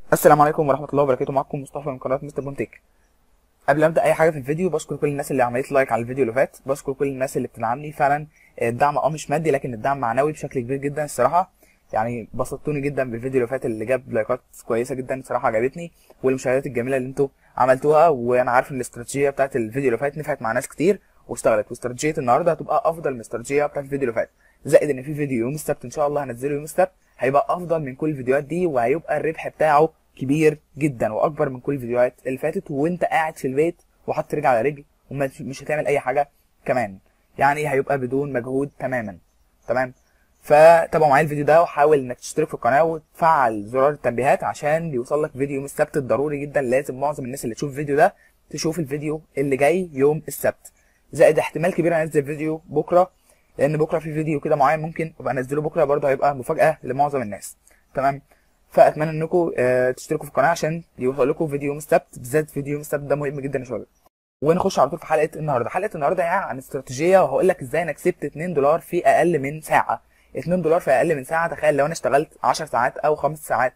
السلام عليكم ورحمه الله وبركاته معكم مصطفى من قناه مستر بونتيك قبل ما ابدا اي حاجه في الفيديو بشكر كل الناس اللي عملت لايك على الفيديو اللي فات بشكر كل الناس اللي بتدعمني فعلا الدعم اه مش مادي لكن الدعم معنوي بشكل كبير جدا الصراحه يعني بسطتوني جدا بالفيديو اللي فات اللي جاب لايكات كويسه جدا الصراحه عجبتني والمشاهدات الجميله اللي انتوا عملتوها وانا عارف ان الاستراتيجيه بتاعت الفيديو اللي فات نفعت مع ناس كتير واشتغلت واستراتيجيه النهارده هتبقى افضل من الاستراتيجيه بتاعت الفيديو اللي فات زائد ان في فيديو يوم السبت ان شاء الله هنزله يوم السبت هيبقى افضل من كل الفيديوهات دي وهيبقى الربح بتاعه كبير جدا واكبر من كل الفيديوهات اللي فاتت وانت قاعد في البيت وحاطط رجل على رجل ومش هتعمل اي حاجه كمان يعني هيبقى بدون مجهود تماما تمام فتابعوا معايا الفيديو ده وحاول انك تشترك في القناه وتفعل زرار التنبيهات عشان يوصل لك فيديو يوم السبت الضروري جدا لازم معظم الناس اللي تشوف الفيديو ده تشوف الفيديو اللي جاي يوم السبت زائد احتمال كبير انزل فيديو بكره لان بكره في فيديو كده معين ممكن ابقى انزله بكره برضه هيبقى مفاجاه لمعظم الناس تمام فاتمنى انكم آه تشتركوا في القناه عشان يوصل لكم فيديو يوم السبت بالذات فيديو يوم السبت ده مهم جدا يا شباب ونخش على طول في حلقه النهارده حلقه النهارده يعني عن استراتيجيه وهقول لك ازاي انا كسبت 2 دولار في اقل من ساعه 2 دولار في اقل من ساعه تخيل لو انا اشتغلت 10 ساعات او 5 ساعات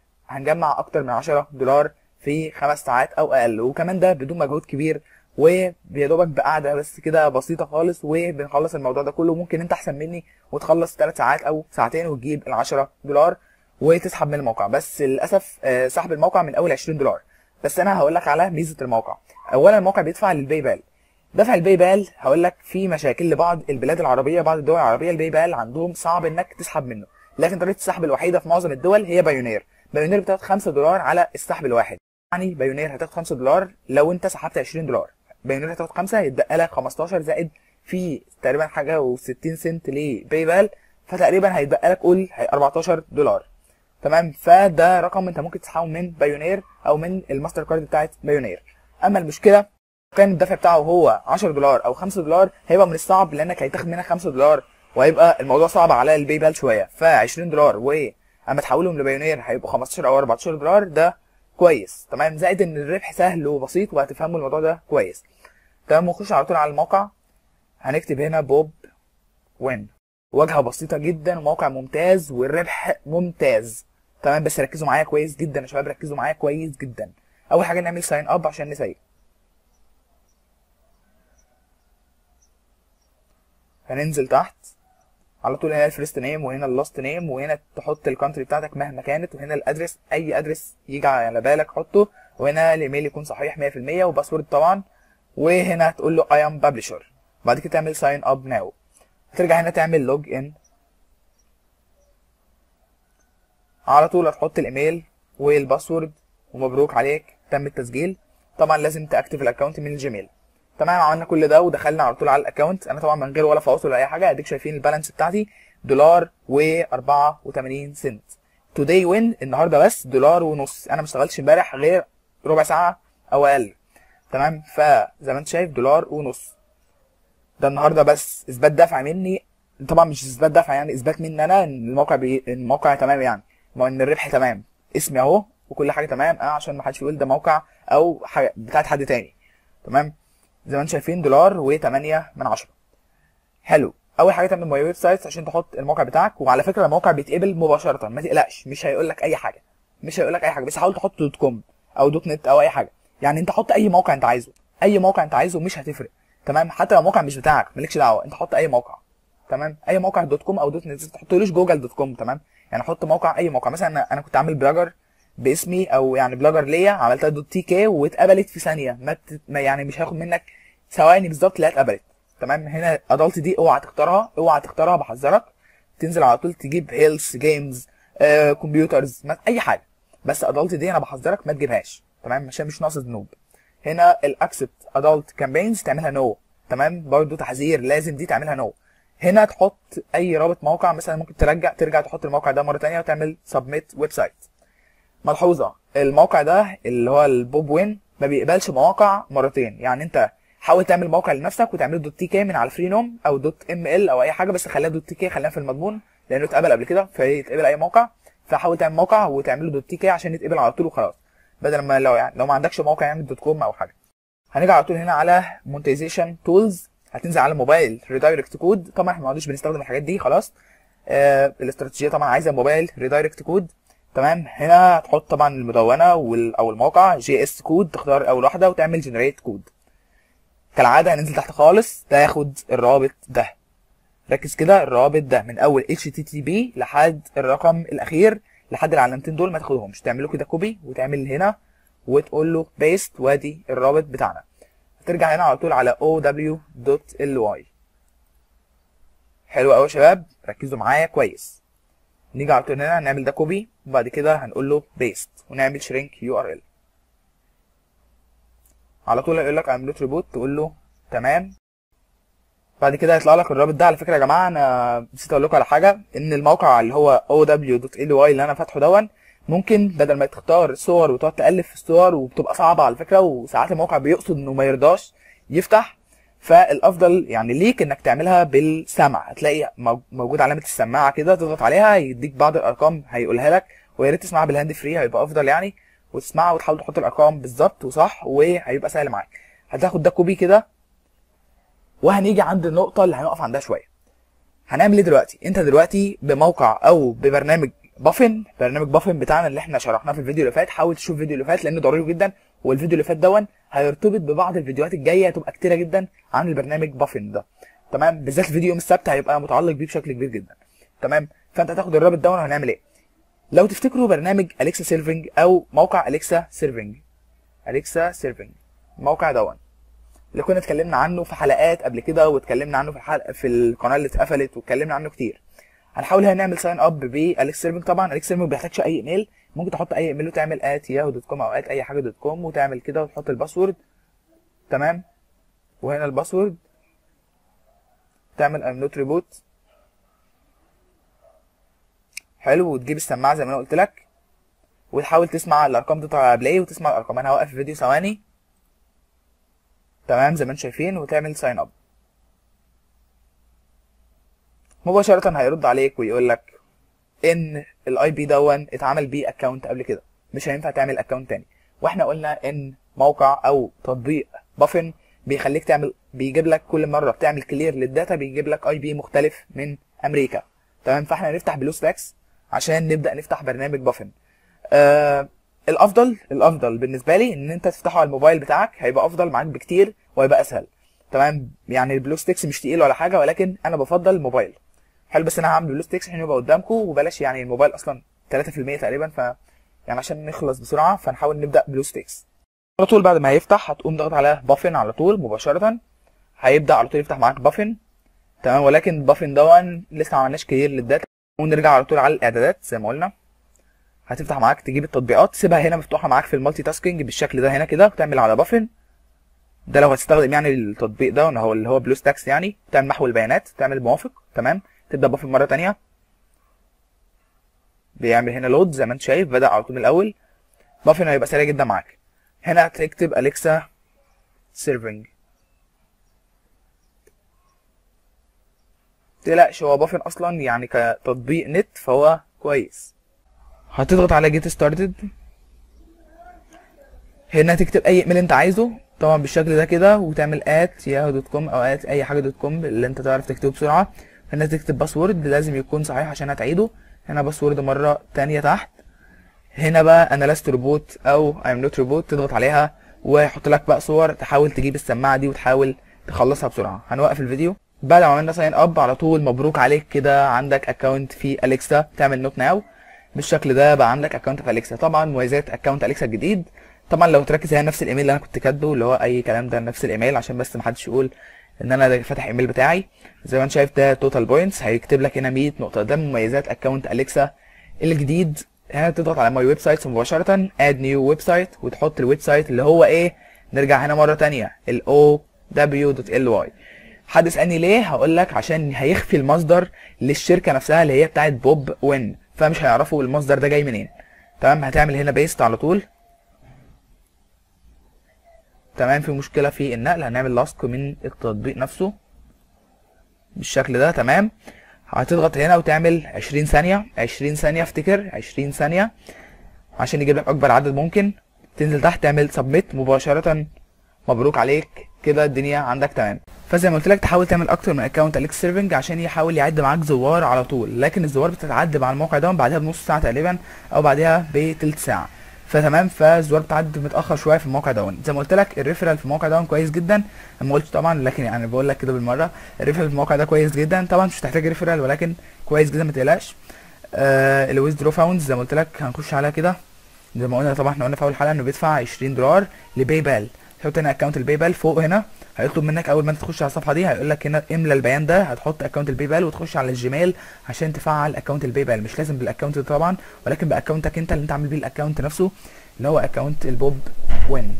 هنجمع اكتر من 10 دولار في 5 ساعات او اقل وكمان ده بدون مجهود كبير ويا دوبك بقعده بس كده بسيطه خالص وبنخلص الموضوع ده كله ممكن انت احسن مني وتخلص 3 ساعات او ساعتين وتجيب ال 10 دولار وتسحب من الموقع بس للاسف سحب الموقع من اول 20 دولار بس انا هقول لك على ميزه الموقع اولا الموقع بيدفع للباي بال دفع الباي بال هقول لك في مشاكل لبعض البلاد العربيه بعض الدول العربيه الباي بال عندهم صعب انك تسحب منه لكن طريقه السحب الوحيده في معظم الدول هي بايونير بايونير بتاخد 5 دولار على السحب الواحد يعني بايونير هتاخد 5 دولار لو انت سحبت 20 دولار بايونير هتاخد 5 يتبقى لك 15 زائد في تقريبا حاجه و60 سنت لباي بال فتقريبا هيتبقى لك قول 14 دولار تمام فده رقم انت ممكن تسحبه من بايونير او من الماستر كارد بتاعت بايونير اما المشكله كان الدفع بتاعه هو 10 دولار او 5 دولار هيبقى من الصعب لانك هيتاخد منك 5 دولار وهيبقى الموضوع صعب على الباي بال شويه ف 20 دولار واما تحولهم لبايونير هيبقوا 15 او 14 دولار ده كويس تمام زائد ان الربح سهل وبسيط وهتفهموا الموضوع ده كويس تمام ونخش على طول على الموقع هنكتب هنا بوب وين واجهه بسيطه جدا وموقع ممتاز والربح ممتاز تمام بس ركزوا معايا كويس جدا يا شباب ركزوا معايا كويس جدا اول حاجه نعمل ساين اب عشان نسيب هننزل تحت على طول هنا الفيرست نيم وهنا اللاست نيم وهنا تحط الكونتري بتاعتك مهما كانت وهنا الادرس اي ادرس يجي على بالك حطه وهنا الايميل يكون صحيح 100% وباسورد طبعا وهنا هتقول له اي ام ببلشر بعد كده تعمل ساين اب ناو هترجع هنا تعمل لوج ان على طول هتحط الايميل والباسورد ومبروك عليك تم التسجيل طبعا لازم تاكتف الاكونت من الجيميل تمام عملنا كل ده ودخلنا على طول على الاكونت انا طبعا من غير ولا فواصل ولا اي حاجه اديك شايفين البالانس بتاعتي دولار و84 سنت توداي وين النهارده بس دولار ونص انا ما اشتغلتش امبارح غير ربع ساعه او اقل تمام فزي ما انت شايف دولار ونص ده النهارده بس اثبات دفع مني طبعا مش اثبات دفع يعني اثبات مني انا ان الموقع بي... الموقع تمام يعني ما ان الربح تمام اسمي اهو وكل حاجه تمام اه عشان ما حدش يقول ده موقع او حاجه بتاعت حد تاني تمام زي ما انتم شايفين دولار و8 من عشرة حلو اول حاجه تعمل ماي ويب سايت عشان تحط الموقع بتاعك وعلى فكره الموقع بيتقبل مباشره ما تقلقش مش هيقول لك اي حاجه مش هيقول لك اي حاجه بس حاول تحط دوت كوم او دوت نت او اي حاجه يعني انت حط اي موقع انت عايزه اي موقع انت عايزه مش هتفرق تمام حتى لو موقع مش بتاعك مالكش دعوه انت حط اي موقع تمام اي موقع دوت كوم او دوت نت ما تحطلوش جوجل دوت كوم تمام يعني حط موقع اي موقع مثلا انا, أنا كنت عامل بلوجر باسمي او يعني بلوجر ليا عملتها دوت تي كي واتقبلت في ثانيه ما, ت... ما يعني مش هياخد منك ثواني بالظبط تلاقيها اتقبلت تمام هنا ادلت دي اوعى تختارها اوعى تختارها بحذرك تنزل على طول تجيب هيلث جيمز آه، كمبيوترز اي حاجه بس ادلت دي انا بحذرك ما تجيبهاش تمام عشان مش ناقص ذنوب هنا الاكسبت ادلت كامبينز تعملها نو تمام برضو تحذير لازم دي تعملها نو هنا تحط اي رابط موقع مثلا ممكن ترجع ترجع تحط الموقع ده مره ثانيه وتعمل سبميت ويب سايت ملحوظه الموقع ده اللي هو البوب وين ما بيقبلش مواقع مرتين يعني انت حاول تعمل موقع لنفسك وتعمله دوت تي كي من على فرينوم او دوت ام ال او اي حاجه بس خليها دوت تي كي خليها في المضمون لانه اتقبل قبل كده فيتقبل اي موقع فحاول تعمل موقع وتعمله دوت تي كي عشان يتقبل على طول وخلاص بدل ما لو يعني لو ما عندكش موقع يعمل دوت كوم او حاجه هنيجي على طول هنا على مونتيزيشن تولز هتنزل على الموبايل ريدايركت كود طبعا احنا ما عادش بنستخدم الحاجات دي خلاص آه الاستراتيجيه طبعا عايزه موبايل ريدايركت كود تمام هنا هتحط طبعا المدونه وال... او الموقع جي اس كود تختار اول واحده وتعمل جنريت كود كالعاده هننزل تحت خالص تاخد الرابط ده ركز كده الرابط ده من اول HTTP لحد الرقم الاخير لحد العلامتين دول ما تاخدهمش تعمل له كده كوبي وتعمل هنا وتقول له بيست وادي الرابط بتاعنا هترجع هنا على طول على ow.ly حلو قوي يا شباب ركزوا معايا كويس نيجي على طول هنا نعمل ده كوبي وبعد كده هنقول له بيست ونعمل شرينك يو ار ال على طول هيقول لك اعمل ريبوت تقول له تمام بعد كده هيطلع لك الرابط ده على فكره يا جماعه انا نسيت اقول لكم على حاجه ان الموقع اللي هو ow.ly اللي انا فاتحه دون ممكن بدل ما تختار صور وتقعد تالف في الصور وبتبقى صعبه على فكره وساعات الموقع بيقصد انه ما يرضاش يفتح فالافضل يعني ليك انك تعملها بالسمع هتلاقي موجود علامه السماعه كده تضغط عليها يديك بعض الارقام هيقولها لك ويا ريت تسمعها بالهاند فري هيبقى افضل يعني وتسمعها وتحاول تحط الارقام بالظبط وصح وهيبقى سهل معاك هتاخد ده كوبي كده وهنيجي عند النقطه اللي هنقف عندها شويه هنعمل ايه دلوقتي انت دلوقتي بموقع او ببرنامج بافن برنامج بافن بتاعنا اللي احنا شرحناه في الفيديو اللي فات حاول تشوف الفيديو اللي فات لانه ضروري جدا والفيديو اللي فات دون هيرتبط ببعض الفيديوهات الجايه هتبقى كتيره جدا عن البرنامج بافن ده تمام بالذات الفيديو يوم السبت هيبقى متعلق بيه بشكل كبير جدا تمام فانت هتاخد الرابط ده وهنعمل ايه لو تفتكروا برنامج اليكسا سيرفنج او موقع اليكسا سيرفنج اليكسا سيرفنج الموقع دون اللي كنا اتكلمنا عنه في حلقات قبل كده واتكلمنا عنه في الحلقه في القناه اللي اتقفلت واتكلمنا عنه كتير هنحاول هنا نعمل ساين اب باليكس سيرفنج طبعا اليكس سيرفنج ما بيحتاجش اي ايميل ممكن تحط اي ايميل وتعمل ات ياهو دوت كوم او ات اي حاجه دوت كوم وتعمل كده وتحط الباسورد تمام وهنا الباسورد تعمل ام نوت ريبوت حلو وتجيب السماعه زي ما انا قلت لك وتحاول تسمع الارقام دي على بلاي وتسمع الارقام انا هوقف الفيديو ثواني تمام زي ما انتم شايفين وتعمل ساين اب مباشرة هيرد عليك ويقول لك ان الاي بي دون اتعمل بيه اكونت قبل كده مش هينفع تعمل اكونت تاني واحنا قلنا ان موقع او تطبيق بافن بيخليك تعمل بيجيب لك كل مره بتعمل كلير للداتا بيجيب لك اي بي مختلف من امريكا تمام فاحنا هنفتح بلو ستاكس عشان نبدا نفتح برنامج بافن آه الافضل الافضل بالنسبه لي ان انت تفتحه على الموبايل بتاعك هيبقى افضل معاك بكتير وهيبقى اسهل تمام يعني البلو ستيكس مش تقيل ولا حاجه ولكن انا بفضل الموبايل حلو بس انا هعمل بلو ستيكس عشان يبقى قدامكم وبلاش يعني الموبايل اصلا 3% تقريبا ف يعني عشان نخلص بسرعه فنحاول نبدا بلو ستيكس على طول بعد ما هيفتح هتقوم ضغط على بافن على طول مباشره هيبدا على طول يفتح معاك بافن تمام ولكن بافن دون لسه ما عملناش كلير للداتا ونرجع على طول على الاعدادات زي ما قلنا هتفتح معاك تجيب التطبيقات تسيبها هنا مفتوحه معاك في المالتي تاسكينج بالشكل ده هنا كده وتعمل على بافن ده لو هتستخدم يعني التطبيق ده هو اللي هو بلو ستاكس يعني تعمل محو البيانات تعمل موافق تمام تبدا بافن مره تانية بيعمل هنا لود زي ما انت شايف بدا على طول من الاول بافن هيبقى سريع جدا معاك هنا هتكتب اليكسا سيرفنج تقلقش هو بافن اصلا يعني كتطبيق نت فهو كويس هتضغط على جيت ستارتد هنا هتكتب اي ايميل انت عايزه طبعا بالشكل ده كده وتعمل ات ياهو دوت كوم او ات اي حاجه دوت كوم اللي انت تعرف تكتبه بسرعه هنا تكتب باسورد لازم يكون صحيح عشان هتعيده هنا باسورد مره تانية تحت هنا بقى انا لاست روبوت او ايم نوت روبوت تضغط عليها ويحط لك بقى صور تحاول تجيب السماعه دي وتحاول تخلصها بسرعه هنوقف الفيديو بعد ما عملنا ساين اب على طول مبروك عليك كده عندك اكونت في اليكسا تعمل نوت ناو بالشكل ده بقى عندك اكونت في اليكسا طبعا مميزات اكونت اليكسا الجديد طبعا لو تركز هي نفس الايميل اللي انا كنت كاتبه اللي هو اي كلام ده نفس الايميل عشان بس محدش يقول ان انا فاتح ايميل بتاعي زي ما انت شايف ده توتال بوينتس هيكتب لك هنا 100 نقطه ده مميزات اكونت اليكسا الجديد هنا تضغط على ماي ويب سايت مباشره اد نيو ويب سايت وتحط الويب سايت اللي هو ايه نرجع هنا مره تانية ال ow.ly حد اسالني ليه هقول لك عشان هيخفي المصدر للشركه نفسها اللي هي بتاعت بوب وين فمش هيعرفوا المصدر ده جاي منين تمام هتعمل هنا بيست على طول تمام في مشكله في النقل هنعمل لاصق من التطبيق نفسه بالشكل ده تمام هتضغط هنا وتعمل 20 ثانيه 20 ثانيه افتكر 20 ثانيه عشان يجيب لك اكبر عدد ممكن تنزل تحت تعمل سبميت مباشره مبروك عليك كده الدنيا عندك تمام فزي ما قلت لك تحاول تعمل اكتر من اكونت اليكس سيرفنج عشان يحاول يعد معاك زوار على طول لكن الزوار بتتعد مع الموقع ده بعدها بنص ساعه تقريبا او بعدها بتلت ساعه فتمام فالزوار بتعد متاخر شويه في الموقع دون زي ما قلت لك الريفرال في الموقع دون كويس جدا ما قلتش طبعا لكن يعني بقول لك كده بالمره الريفرال في الموقع ده كويس جدا طبعا مش هتحتاج ريفرال ولكن كويس جدا ما تقلقش آه الويز درو فاوندز زي ما قلت لك هنخش عليها كده زي ما قلنا طبعا احنا قلنا في اول حلقه انه بيدفع 20 دولار لباي بال تحط هنا اكونت الباي بال فوق هنا هيطلب منك اول ما انت تخش على الصفحه دي هيقول لك هنا املى البيان ده هتحط اكونت الباي بال وتخش على الجيميل عشان تفعل اكونت الباي بال مش لازم بالاكونت ده طبعا ولكن باكونتك انت اللي انت عامل بيه الاكونت نفسه اللي هو اكونت البوب وين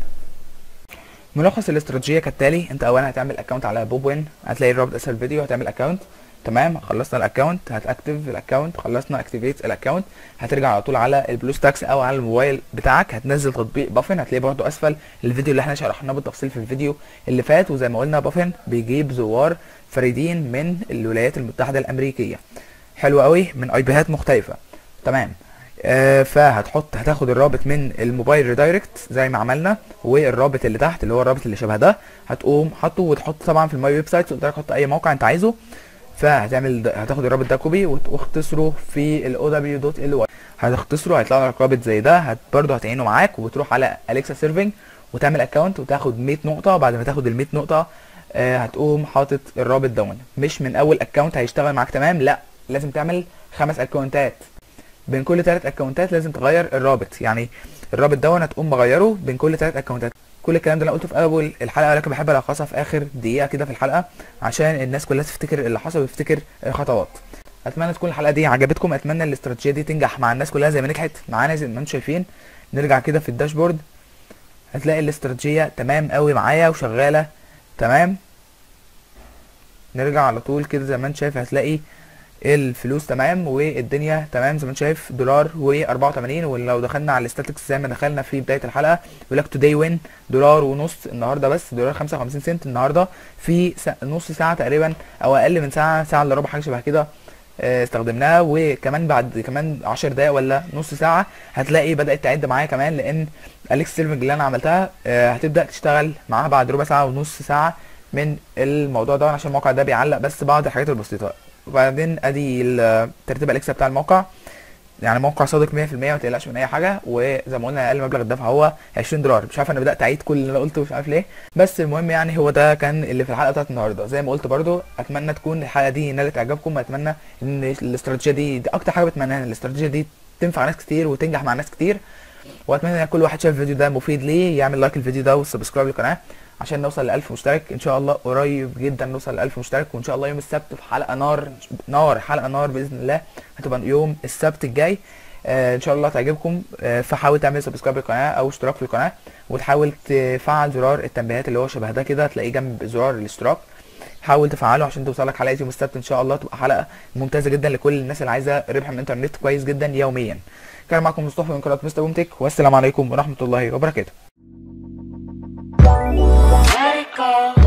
ملخص الاستراتيجيه كالتالي انت اولا هتعمل اكونت على بوب وين هتلاقي الرابط اسفل الفيديو هتعمل اكونت تمام خلصنا الاكونت هتاكتف الاكونت خلصنا اكتيفيت الاكونت هترجع على طول على البلوس تاكس او على الموبايل بتاعك هتنزل تطبيق بافن هتلاقيه برده اسفل الفيديو اللي احنا شرحناه بالتفصيل في الفيديو اللي فات وزي ما قلنا بافن بيجيب زوار فريدين من الولايات المتحده الامريكيه حلو قوي من اي بيهات مختلفه تمام آه فهتحط هتاخد الرابط من الموبايل ريدايركت زي ما عملنا والرابط اللي تحت اللي هو الرابط اللي شبه ده هتقوم حاطه وتحط طبعا في الماي ويب سايت قلت لك حط اي موقع انت عايزه فهتعمل ده هتاخد الرابط ده كوبي وتختصره في ال ow.ly هتختصره هيطلع لك رابط زي ده هت برضه هتعينه معاك وتروح على اليكسا سيرفنج وتعمل اكونت وتاخد 100 نقطه بعد ما تاخد ال 100 نقطه آه هتقوم حاطط الرابط دون مش من اول اكونت هيشتغل معاك تمام لا لازم تعمل خمس اكونتات بين كل ثلاث اكونتات لازم تغير الرابط يعني الرابط دون هتقوم مغيره بين كل ثلاث اكونتات كل الكلام ده انا قلته في اول الحلقه ولكن بحب الخصها في اخر دقيقه كده في الحلقه عشان الناس كلها تفتكر اللي حصل وتفتكر الخطوات اتمنى تكون الحلقه دي عجبتكم اتمنى الاستراتيجيه دي تنجح مع الناس كلها زي ما نجحت معانا زي ما انتم شايفين نرجع كده في الداشبورد هتلاقي الاستراتيجيه تمام قوي معايا وشغاله تمام نرجع على طول كده زي ما انت شايف هتلاقي الفلوس تمام والدنيا تمام زي ما انت شايف دولار و84 ولو دخلنا على الاستاتكس زي ما دخلنا في بدايه الحلقه يقول لك توداي وين دولار ونص النهارده بس دولار 55 سنت النهارده في سا... نص ساعه تقريبا او اقل من ساعه ساعه الا ربع حاجه شبه كده استخدمناها وكمان بعد كمان 10 دقايق ولا نص ساعه هتلاقي بدات تعد معايا كمان لان اليكس سيرفنج اللي انا عملتها هتبدا تشتغل معاها بعد ربع ساعه ونص ساعه من الموضوع ده عشان الموقع ده بيعلق بس بعض الحاجات البسيطه وبعدين ادي ترتيب اليكسا بتاع الموقع يعني موقع صادق 100% ما تقلقش من اي حاجه وزي ما قلنا اقل مبلغ الدفع هو 20 دولار مش عارف انا بدات اعيد كل اللي انا قلته مش عارف ليه بس المهم يعني هو ده كان اللي في الحلقه بتاعت النهارده زي ما قلت برده اتمنى تكون الحلقه دي نالت اعجابكم اتمنى ان الاستراتيجيه دي, دي اكتر حاجه بتمناها ان الاستراتيجيه دي تنفع ناس كتير وتنجح مع ناس كتير واتمنى ان كل واحد شاف الفيديو ده مفيد ليه يعمل لايك الفيديو ده وسبسكرايب للقناه عشان نوصل ل 1000 مشترك ان شاء الله قريب جدا نوصل ل 1000 مشترك وان شاء الله يوم السبت في حلقه نار نار حلقه نار باذن الله هتبقى يوم السبت الجاي آه ان شاء الله تعجبكم آه فحاول تعمل سبسكرايب للقناه او اشتراك في القناه وتحاول تفعل زرار التنبيهات اللي هو شبه ده كده هتلاقيه جنب زرار الاشتراك حاول تفعله عشان توصلك حلقه يوم السبت ان شاء الله تبقى حلقه ممتازه جدا لكل الناس اللي عايزه ربح من الانترنت كويس جدا يوميا كان معكم مصطفى من قناه مستر بومتك والسلام عليكم ورحمه الله وبركاته Let it go.